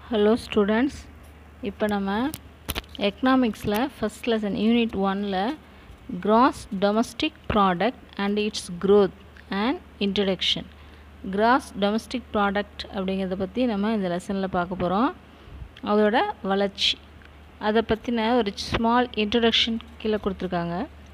Hello students இப்போ நம்ம எக்கனாமிக்ஸில் ஃபஸ்ட் லெசன் யூனிட் ஒனில் gross domestic product and its growth and introduction gross domestic product அப்படிங்கிறத பற்றி நம்ம இந்த லெசனில் பார்க்க போகிறோம் அதோட வளர்ச்சி அதை பற்றின ஒரு ஸ்மால் இன்ட்ரடக்ஷன் கீழே கொடுத்துருக்காங்க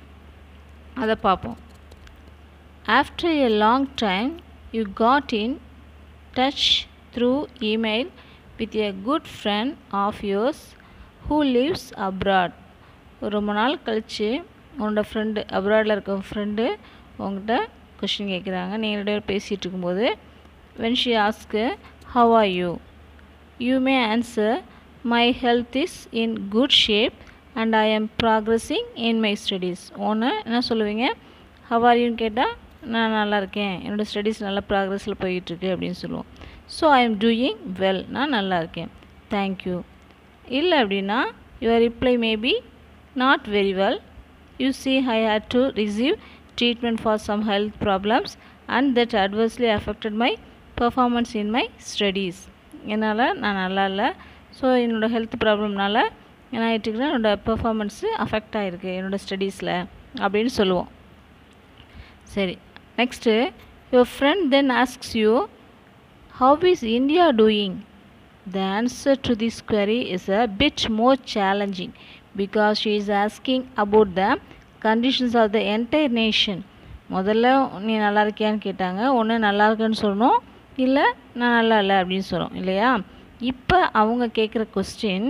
அதை பார்ப்போம் After a long time, you got in touch through email with a good friend of yours who lives abroad. ஒரு ரொம்ப நாள் கழித்து உன்னோட ஃப்ரெண்டு அப்ராடில் இருக்க ஃப்ரெண்டு உங்கள்கிட்ட கொஷின் கேட்குறாங்க நீங்கள் ரெண்டு பேரும் பேசிகிட்டு இருக்கும்போது when she ask how are you you may answer my health is in good shape and I am progressing in my studies ஒன்று என்ன சொல்லுவீங்க ஹவ் ஆர் யூன்னு கேட்டால் நான் நல்லா இருக்கேன் என்னோடய ஸ்டடீஸ் நல்லா ப்ராக்ரஸில் போயிட்டுருக்கு அப்படின்னு சொல்லுவோம் so I am doing well நான் நல்லா இருக்கேன் தேங்க்யூ இல்லை அப்படின்னா your reply maybe not very well you see I had to receive treatment for some health problems and that adversely affected my performance in my studies என்னால் நான் நல்லா இல்லை so என்னோடய ஹெல்த் ப்ராப்ளம்னால என்ன ஆகிட்டுருக்குன்னா என்னோடய பெர்ஃபார்மன்ஸு அஃபெக்ட் ஆகிருக்கு என்னோடய ஸ்டடீஸில் அப்படின்னு சொல்லுவோம் சரி next your friend then asks you how is India doing the answer to this query is a bit more challenging because she is asking about the conditions of the entire nation முதல்ல நீ நல்லா இருக்கியான்னு கேட்டாங்க ஒன்று நல்லா இருக்கேன்னு சொல்லணும் இல்லை நான் நல்லா இல்லை அப்படின்னு சொல்கிறோம் இல்லையா இப்போ அவங்க கேட்குற question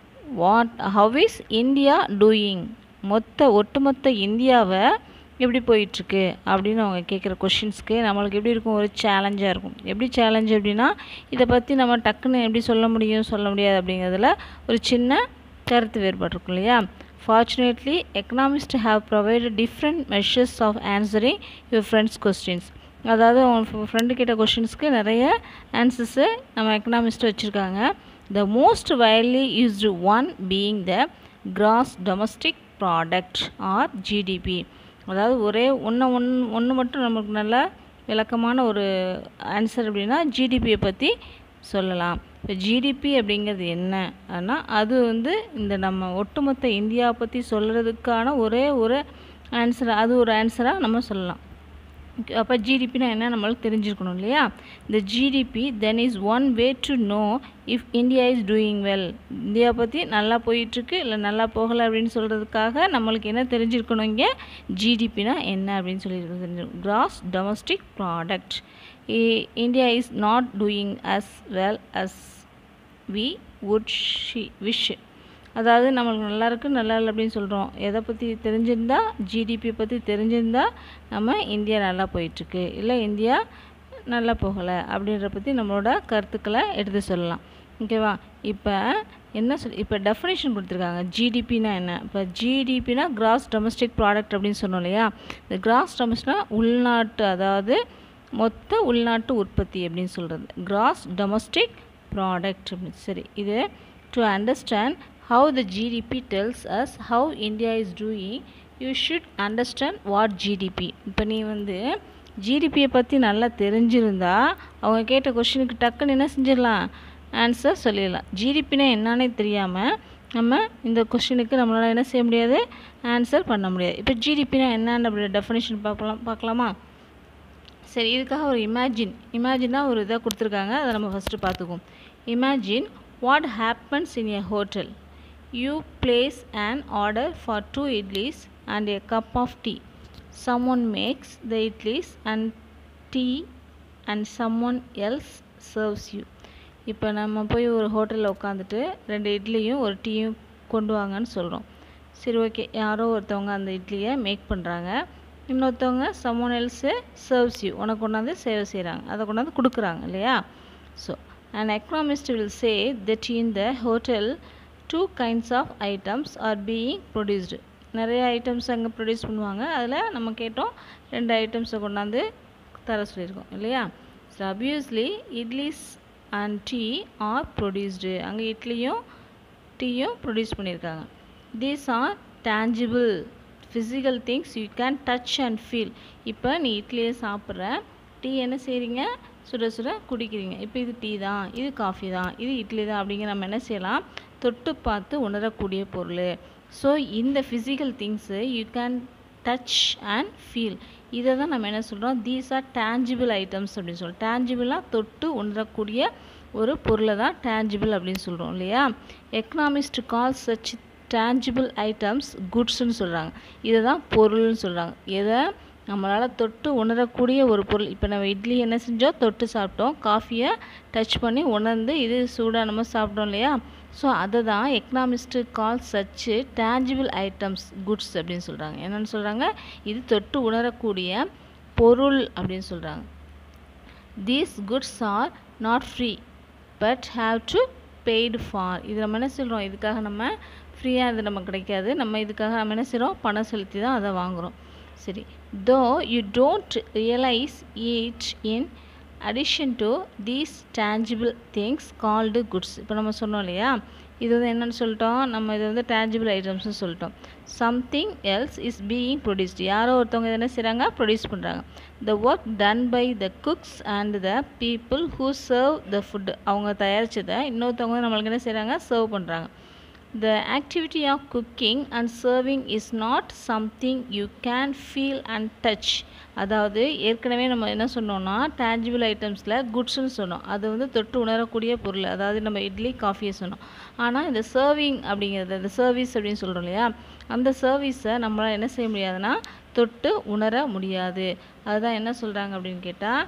what how is India doing மொத்த ஒட்டுமொத்த இந்தியாவை எப்படி போயிட்டுருக்கு அப்படின்னு அவங்க கேட்குற கொஷின்ஸ்க்கு நம்மளுக்கு எப்படி இருக்கும் ஒரு சேலஞ்சாக இருக்கும் எப்படி சேலஞ்ச் அப்படின்னா இதை பற்றி நம்ம டக்குன்னு எப்படி சொல்ல முடியும் சொல்ல முடியாது அப்படிங்கிறதுல ஒரு சின்ன கருத்து வேறுபாடு இருக்கும் இல்லையா fortunately economist have provided different measures of answering your friend's questions அதாவது உங்கள் ஃப்ரெண்டு கேட்ட கொஷின்ஸ்க்கு நிறைய ஆன்சர்ஸு நம்ம எக்கனாமிஸ்ட் வச்சுருக்காங்க the most widely used one being the gross domestic product or GDP அதாவது ஒரே ஒன்று ஒன் ஒன்று மட்டும் நமக்கு நல்ல விளக்கமான ஒரு ஆன்சர் அப்படின்னா ஜிடிபியை பற்றி சொல்லலாம் இப்போ ஜிடிபி அப்படிங்கிறது என்ன ஆனால் அது வந்து இந்த நம்ம ஒட்டுமொத்த இந்தியாவை பற்றி சொல்கிறதுக்கான ஒரே ஒரு ஆன்சர் அது ஒரு ஆன்சராக நம்ம சொல்லலாம் அப்போ ஜிடிபினா என்ன நம்மளுக்கு தெரிஞ்சிருக்கணும் இல்லையா இந்த GDP then is one way to know if India is doing well India பற்றி நல்லா போயிட்டுருக்கு இல்லை நல்லா போகலை அப்படின்னு சொல்கிறதுக்காக நம்மளுக்கு என்ன தெரிஞ்சிருக்கணும் இங்கே ஜிடிபினா என்ன அப்படின்னு சொல்லி தெரிஞ்சிருக்கும் gross domestic product India is not doing as well as we would she wish அதாவது நம்மளுக்கு நல்லா இருக்குது நல்லா இல்லை அப்படின்னு சொல்கிறோம் எதை பற்றி தெரிஞ்சிருந்தா ஜிடிபியை பற்றி தெரிஞ்சிருந்தா நம்ம இந்தியா நல்லா போயிட்டுருக்கு இல்லை இந்தியா நல்லா போகலை அப்படின்ற பற்றி நம்மளோட கருத்துக்களை எடுத்து சொல்லலாம் ஓகேவா இப்போ என்ன சொல் இப்போ டெஃபினேஷன் கொடுத்துருக்காங்க ஜிடிபினா என்ன இப்போ ஜிடிபினா கிராஸ் டொமஸ்டிக் ப்ராடக்ட் அப்படின்னு சொன்னோம் இல்லையா இந்த கிராஸ் டொமஸ்டிக்னா உள்நாட்டு அதாவது மொத்த உள்நாட்டு உற்பத்தி அப்படின்னு சொல்கிறது கிராஸ் டொமஸ்டிக் ப்ராடக்ட் அப்படின்னு சரி இது to understand how the GDP tells us how India is doing you should understand what GDP இப்போ நீ வந்து ஜிடிபியை பற்றி நல்லா தெரிஞ்சிருந்தா அவங்க கேட்ட கொஷினுக்கு டக்குன்னு என்ன செஞ்சிடலாம் ஆன்சர் சொல்லிடலாம் ஜிடிபினா என்னன்னே தெரியாமல் நம்ம இந்த கொஷினுக்கு நம்மளால் என்ன செய்ய முடியாது ஆன்சர் பண்ண முடியாது இப்போ ஜிடிபினா என்னன்னு அப்படி டெஃபினேஷன் பார்க்கலாம் பார்க்கலாமா சரி இதுக்காக ஒரு இமேஜின் இமேஜினாக ஒரு இதாக கொடுத்துருக்காங்க அதை நம்ம ஃபஸ்ட்டு பார்த்துக்குவோம் imagine what happens in a hotel You place an order for two idlis and a cup of tea. Someone makes the idlis and tea and someone else serves you. இப்போ நம்ம போய் ஒரு ஹோட்டலில் உட்காந்துட்டு ரெண்டு இட்லியும் ஒரு டீயும் கொண்டு வாங்கன்னு சொல்கிறோம் சரி ஓகே யாரோ ஒருத்தவங்க அந்த இட்லியை மேக் பண்ணுறாங்க இன்னொருத்தவங்க சம்மோன் எல்ஸு சர்வ்ஸ் யூ உனக்கு கொண்டாந்து சேவை செய்கிறாங்க அதை கொண்டாந்து கொடுக்குறாங்க இல்லையா so and economist will say that in the hotel two kinds of items are being produced நிறைய ஐட்டம்ஸ் அங்கே ப்ரொடியூஸ் பண்ணுவாங்க அதில் நம்ம கேட்டோம் ரெண்டு ஐட்டம்ஸை கொண்டாந்து தர சொல்லியிருக்கோம் இல்லையா so obviously idlis and tea are produced அங்கே இட்லியும் டீயும் ப்ரொடியூஸ் பண்ணியிருக்காங்க these are tangible physical things you can touch and feel இப்போ நீ இட்லியை சாப்பிட்ற டீ என்ன செய்கிறீங்க சுட சுட குடிக்கிறீங்க இப்போ இது டீ தான் இது காஃபி தான் இது இட்லி தான் அப்படிங்கிற நம்ம என்ன செய்யலாம் தொட்டு பார்த்து உணரக்கூடிய பொருள் ஸோ இந்த physical things you can touch and feel இதை தான் நம்ம என்ன சொல்கிறோம் தீஸ் ஆர் டேஞ்சிபிள் ஐட்டம்ஸ் அப்படின்னு சொல்கிறோம் டேஞ்சிபிளாக தொட்டு உணரக்கூடிய ஒரு பொருளை தான் டேஞ்சிபிள் அப்படின்னு சொல்கிறோம் இல்லையா economist call such tangible items குட்ஸ்னு சொல்கிறாங்க இதை தான் பொருள்னு சொல்கிறாங்க எதை நம்மளால் தொட்டு உணரக்கூடிய ஒரு பொருள் இப்போ நம்ம இட்லி என்ன செஞ்சோம் தொட்டு சாப்பிட்டோம் காஃபியை டச் பண்ணி உணர்ந்து இது சூடாக நம்ம சாப்பிட்டோம் இல்லையா ஸோ அதை தான் economist call such tangible items goods அப்படின்னு சொல்கிறாங்க என்னென்னு சொல்கிறாங்க இது தொட்டு உணரக்கூடிய பொருள் அப்படின்னு சொல்கிறாங்க these goods are not free but have to paid for இது நம்ம என்ன சொல்கிறோம் இதுக்காக நம்ம ஃப்ரீயாக இது நமக்கு கிடைக்காது நம்ம இதுக்காக நம்ம என்ன செய்கிறோம் பணம் செலுத்தி தான் அதை வாங்குகிறோம் சரி though you don't realise it in addition to these tangible things called goods இப்போ நம்ம சொன்னோம் இல்லையா இது வந்து என்னென்னு சொல்லிட்டோம் நம்ம இது வந்து டேஞ்சிபிள் ஐட்டம்ஸ்னு சொல்லிட்டோம் something else is being produced யாரோ ஒருத்தவங்க இது என்ன செய்கிறாங்க ப்ரொடியூஸ் பண்ணுறாங்க the work done by the cooks and the people who serve the food அவங்க தயாரித்ததை இன்னொருத்தவங்க வந்து நம்மளுக்கு என்ன செய்கிறாங்க சர்வ் பண்ணுறாங்க The activity of cooking and serving is not something you can feel and touch. அதாவது ஏற்கனவே நம்ம என்ன சொன்னோம்னா டேஞ்சிபிள் ஐட்டம்ஸில் குட்ஸ்னு சொன்னோம் அது வந்து தொட்டு உணரக்கூடிய பொருள் அதாவது நம்ம இட்லி காஃபியை சொன்னோம் ஆனால் இந்த சர்விங் அப்படிங்கிறது இந்த சர்வீஸ் அப்படின்னு சொல்கிறோம் இல்லையா அந்த சர்வீஸை நம்மளால் என்ன செய்ய முடியாதுன்னா தொட்டு உணர முடியாது அதுதான் என்ன சொல்கிறாங்க அப்படின்னு கேட்டால்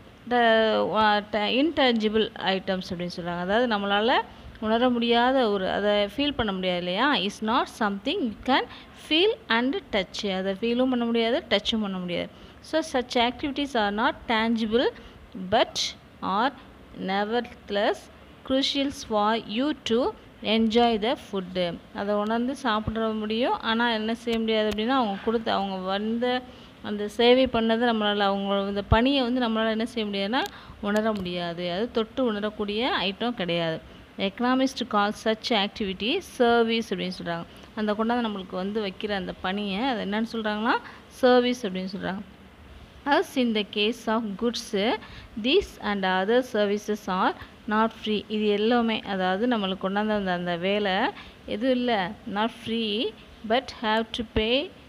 த இன்டேஞ்சிபிள் ஐட்டம்ஸ் அப்படின்னு சொல்கிறாங்க அதாவது நம்மளால் உணர முடியாத ஒரு அதை ஃபீல் பண்ண முடியாது இல்லையா is not something you can feel and touch அதை ஃபீலும் பண்ண முடியாது டச்சும் பண்ண முடியாது so such activities are not tangible but are nevertheless crucials for you to enjoy the food அதை உணர்ந்து சாப்பிட முடியும் ஆனால் என்ன செய்ய முடியாது அப்படின்னா அவங்க கொடுத்த அவங்க வந்த அந்த சேவை பண்ணதை நம்மளால் அவங்க இந்த பணியை வந்து நம்மளால் என்ன செய்ய முடியாதுன்னா உணர முடியாது அது தொட்டு உணரக்கூடிய ஐட்டம் கிடையாது economist call such activity service அப்படின்னு சொல்கிறாங்க அந்த கொண்டாந்து நம்மளுக்கு வந்து வைக்கிற அந்த பணியை அது என்னன்னு சொல்கிறாங்கன்னா சர்வீஸ் அப்படின்னு சொல்கிறாங்க as in the case of goods these and other services are not free இது எல்லாமே அதாவது நம்மளுக்கு கொண்டாந்து அந்த அந்த வேலை எதுவும் இல்லை not free but have to pay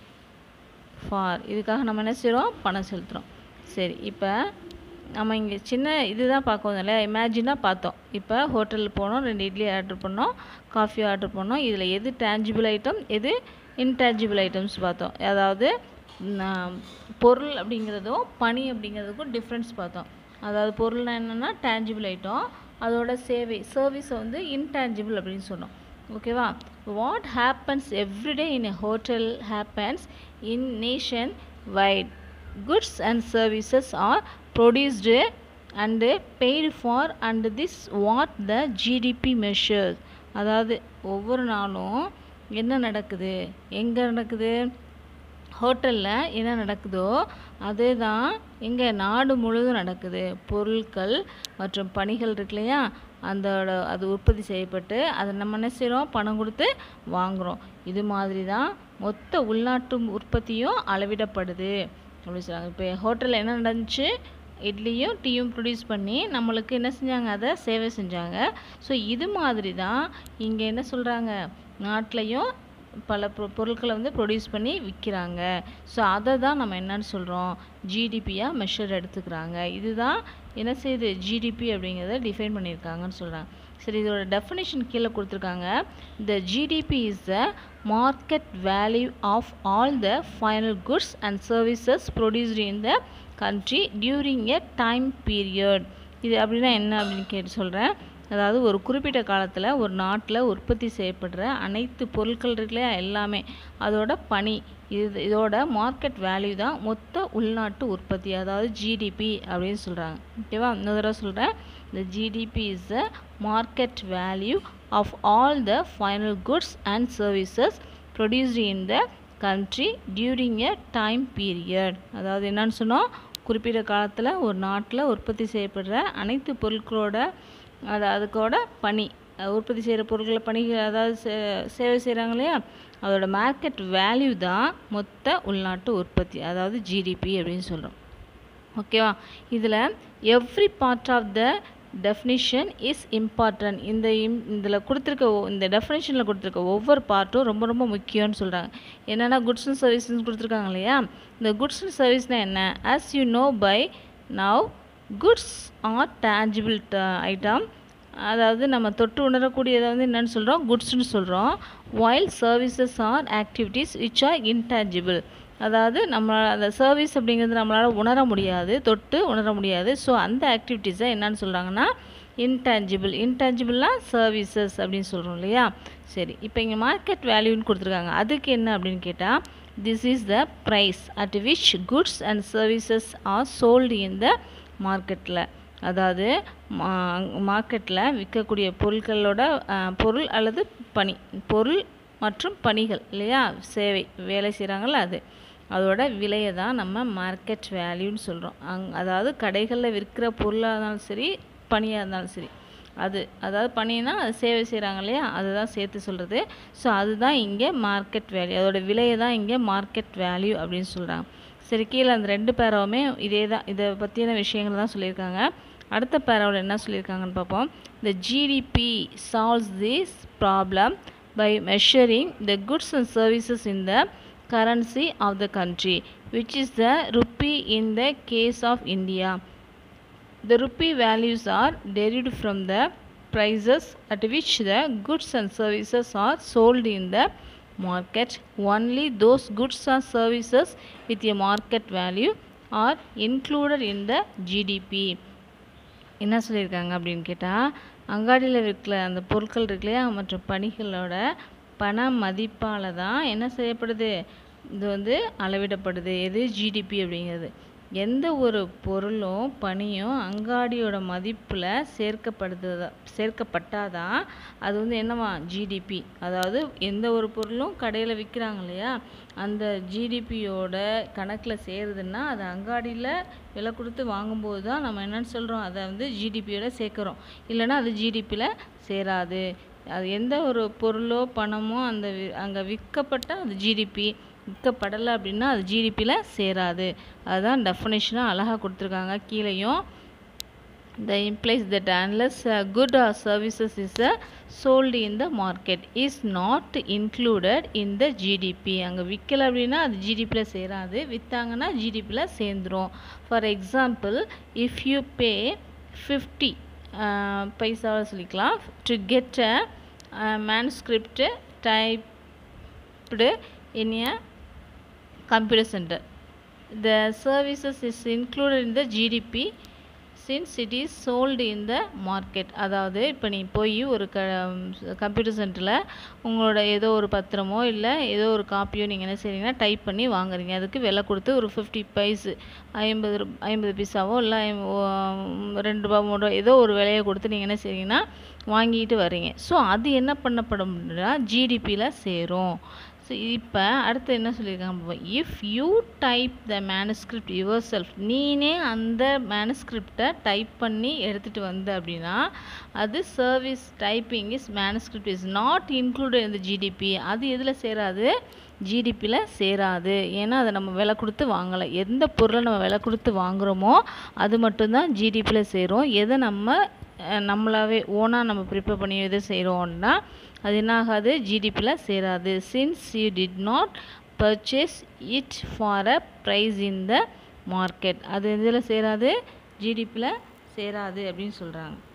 for இதுக்காக நம்ம என்ன செய்கிறோம் பணம் செலுத்துகிறோம் சரி இப்போ நம்ம இங்கே சின்ன இதுதான் பார்க்கணும் இல்லையா இமேஜினாக பார்த்தோம் இப்போ ஹோட்டலில் போனோம் ரெண்டு இட்லி ஆர்டர் பண்ணோம் காஃபி ஆர்டர் பண்ணோம் இதில் எது டேஞ்சிபிள் ஐட்டம் எது இன்டேஞ்சிபிள் ஐட்டம்ஸ் பார்த்தோம் அதாவது பொருள் அப்படிங்கிறதும் பணி அப்படிங்கிறதுக்கும் டிஃப்ரென்ஸ் பார்த்தோம் அதாவது பொருள்னா என்னென்னா டேஞ்சிபிள் ஐட்டம் அதோட சேவை சர்வீஸை வந்து இன்டேஞ்சிபிள் அப்படின்னு சொன்னோம் ஓகேவா what happens everyday in a hotel happens in nation wide goods and services are produced and paid for and this what the GDP measures அதாவது ஒவ்வொரு நாளும் என்ன நடக்குது எங்கே நடக்குது ஹோட்டலில் என்ன நடக்குதோ அதே தான் இங்கே நாடு முழுவதும் நடக்குது பொருட்கள் மற்றும் பணிகள் இருக்கு இல்லையா அதோட அது உற்பத்தி செய்யப்பட்டு அதை நம்ம என்ன செய்கிறோம் பணம் கொடுத்து வாங்குகிறோம் இது மாதிரி தான் மொத்த உள்நாட்டு உற்பத்தியும் அளவிடப்படுது அப்படின்னு சொல்கிறாங்க இப்போ ஹோட்டலில் என்ன நடந்துச்சு இட்லியும் டீயும் ப்ரொடியூஸ் பண்ணி நம்மளுக்கு என்ன செஞ்சாங்க அதை சேவை செஞ்சாங்க ஸோ இது மாதிரி தான் இங்கே என்ன சொல்கிறாங்க நாட்டிலையும் பல பொ பொருட்களை வந்து ப்ரொடியூஸ் பண்ணி விற்கிறாங்க ஸோ அதை தான் நம்ம என்னன்னு சொல்கிறோம் ஜிடிபியாக மெஷர் எடுத்துக்கிறாங்க இதுதான் என்ன செய்யுது ஜிடிபி அப்படிங்கிறத டிஃபைன் பண்ணியிருக்காங்கன்னு சொல்கிறாங்க சரி இதோட டெஃபினேஷன் கீழே கொடுத்துருக்காங்க the GDP is the market value of all the final goods and services produced in the country during a time period இது அப்படின்னா என்ன அப்படின்னு கேட்டு சொல்கிறேன் அதாவது ஒரு குறிப்பிட்ட காலத்தில் ஒரு நாட்டில் உற்பத்தி செய்யப்படுற அனைத்து பொருட்கள் இருக்குல்லையா எல்லாமே அதோட பணி இது இதோட மார்க்கெட் வேல்யூ தான் மொத்த உள்நாட்டு உற்பத்தி அதாவது ஜிடிபி அப்படின்னு சொல்கிறாங்க ஓகேவா இன்னொரு தடவை சொல்கிறேன் the GDP is the market value of all the final goods and services produced in the country during a time period அதாவது என்னன்னு சொன்னோம் குறிப்பிட்ட காலத்தில் ஒரு நாட்டில் உற்பத்தி செய்யப்படுற அனைத்து பொருட்களோட அது அதுக்கோட பணி உற்பத்தி செய்கிற பொருட்களை பணி அதாவது சே- சேவை செய்கிறாங்க இல்லையா அதோட மார்க்கெட் வேல்யூ தான் மொத்த உள்நாட்டு உற்பத்தி அதாவது ஜிடிபி அப்படின்னு சொல்கிறோம் ஓகேவா இதில் every part of the definition is important இந்த இம் இதில் கொடுத்துருக்க ஒ- இந்த டெஃபினேஷனில் கொடுத்துருக்க ஒவ்வொரு பார்ட்டும் ரொம்ப ரொம்ப முக்கியம்னு சொல்கிறாங்க என்னென்னா குட்ஸ் அண்ட் சர்வீஸ்னு கொடுத்துருக்காங்க இல்லையா இந்த குட்ஸ் அண்ட் சர்வீஸ்னால் என்ன as you know by now goods are tangible item அதாவது நம்ம தொட்டு உணரக்கூடியதை வந்து என்னன்னு சொல்கிறோம் குட்ஸ்னு சொல்கிறோம் while services are activities which are intangible அதாவது நம்ம அந்த சர்வீஸ் அப்படிங்கிறது நம்மளால் உணர முடியாது தொட்டு உணர முடியாது ஸோ அந்த ஆக்டிவிட்டீஸை என்னன்னு சொல்கிறாங்கன்னா இன்டான்ஜிபிள் இன்டான்ஜிபிள்னா சர்வீசஸ் அப்படின்னு சொல்கிறோம் இல்லையா சரி இப்போ இங்கே மார்க்கெட் வேல்யூன்னு கொடுத்துருக்காங்க அதுக்கு என்ன அப்படின்னு கேட்டால் this is the price at which goods and services are sold in the மார்க்கெட்டில் அதாவது மார்க்கெட்டில் விற்கக்கூடிய பொருட்களோட அஹ், பொருள் அல்லது பணி பொருள் மற்றும் பணிகள் இல்லையா சேவை வேலை செய்கிறாங்கல்ல அது அதோட விலையை தான் நம்ம மார்க்கெட் வேல்யூன்னு சொல்கிறோம் அங் அதாவது கடைகளில் விற்கிற பொருளாக இருந்தாலும் சரி பணியாக இருந்தாலும் சரி அது அதாவது பணினா அது சேவை செய்கிறாங்க இல்லையா அதுதான் சேர்த்து சொல்கிறது ஸோ அதுதான் இங்கே மார்க்கெட் வேல்யூ அதோட விலையை தான் இங்கே மார்க்கெட் வேல்யூ அப்படின்னு சொல்கிறாங்க சரி கீழே அந்த ரெண்டு பேராவுமே இதே தான் இதை பற்றின விஷயங்கள் தான் சொல்லியிருக்காங்க அடுத்த பேராவில் என்ன சொல்லியிருக்காங்கன்னு பார்ப்போம் the GDP solves this problem by measuring the goods and services in the currency of the country which is the rupee in the case of India. The rupee values are derived from the prices at which the goods and services are sold in the market. Only those goods or services with a market value are included in the GDP. என்ன சொல்லியிருக்காங்க அப்படின்னு கேட்டால் அங்காடியில் விற்கிற அந்த பொருட்கள் இருக்கு இல்லையா மற்றும் பணிகளோட பண மதிப்பால் தான் என்ன செய்யப்படுது இது வந்து அளவிடப்படுது எது ஜிடிபி அப்படிங்கிறது எந்த ஒரு பொருளும் பணியும் அங்காடியோட மதிப்பில் சேர்க்கப்படுது சேர்க்கப்பட்டாதான் அது வந்து என்னவா ஜிடிபி அதாவது எந்த ஒரு பொருளும் கடையில் விற்கிறாங்க இல்லையா அந்த ஜிடிபியோட கணக்கில் சேருதுன்னா அது அங்காடியில் விலை கொடுத்து வாங்கும்போது தான் நம்ம என்னன்னு சொல்கிறோம் அதை வந்து ஜிடிபியோட சேர்க்குறோம் இல்லைன்னா அது ஜிடிபியில் சேராது அது எந்த ஒரு பொருளோ பணமோ அந்த அங்கே விற்கப்பட்டால் அது ஜிடிபி விற்கப்படலை அப்படின்னா அது ஜிடிபியில் சேராது அதுதான் டெஃபனேஷனாக அழகாக கொடுத்துருக்காங்க கீழேயும் the implies that unless a good or services is uh, sold in the market is not included in the GDP அங்கே விற்கல அப்படின்னா அது ஜிடிபியில் சேராது விற்றாங்கன்னா ஜிடிபியில் சேர்ந்துரும் for example if you pay fifty பைசாவை சொல்லிக்கலாம் to get a manuscript typed in a computer center. The services is included in the GDP since it is sold in the market. அதாவது இப்போ நீ போய் ஒரு க கம்ப்யூட்டர் சென்டரில் உங்களோட ஏதோ ஒரு பத்திரமோ இல்லை ஏதோ ஒரு காப்பியோ நீங்கள் என்ன செய்றீங்கன்னா டைப் பண்ணி வாங்குறீங்க அதுக்கு விலை கொடுத்து ஒரு ஃபிஃப்டி பைஸு ஐம்பது ரூ ஐம்பது பைசாவோ இல்லை ரெண்டு ரூபா மூணு ரூபா ஏதோ ஒரு விலையை கொடுத்து நீங்கள் என்ன செய்றீங்கன்னா வாங்கிட்டு வரீங்க ஸோ அது என்ன பண்ணப்படும்னா ஜிடிபியில் சேரும் ஸோ இப்போ அடுத்து என்ன சொல்லியிருக்காங்க if you type the manuscript yourself நீனே அந்த மேனுஸ்கிரிப்டை டைப் பண்ணி எடுத்துகிட்டு வந்த அப்படின்னா அது service typing is manuscript is not included இந்த ஜிடிபி அது எதில் சேராது ஜிடிபியில் சேராது ஏன்னா அதை நம்ம விலை கொடுத்து வாங்கலை எந்த பொருளை நம்ம விலை கொடுத்து வாங்குகிறோமோ அது மட்டும்தான் ஜிடிபியில் சேரும் எதை நம்ம அஹ், நம்மளாவே ஓனாக நம்ம ப்ரிப்பேர் பண்ணி எது செய்கிறோம்னா அது என்ன ஆகாது ஜிடிபியில் சேராது since you did not purchase it for a price in the market அது எதில் சேராது ஜிடிபியில் சேராது அப்படின்னு சொல்கிறாங்க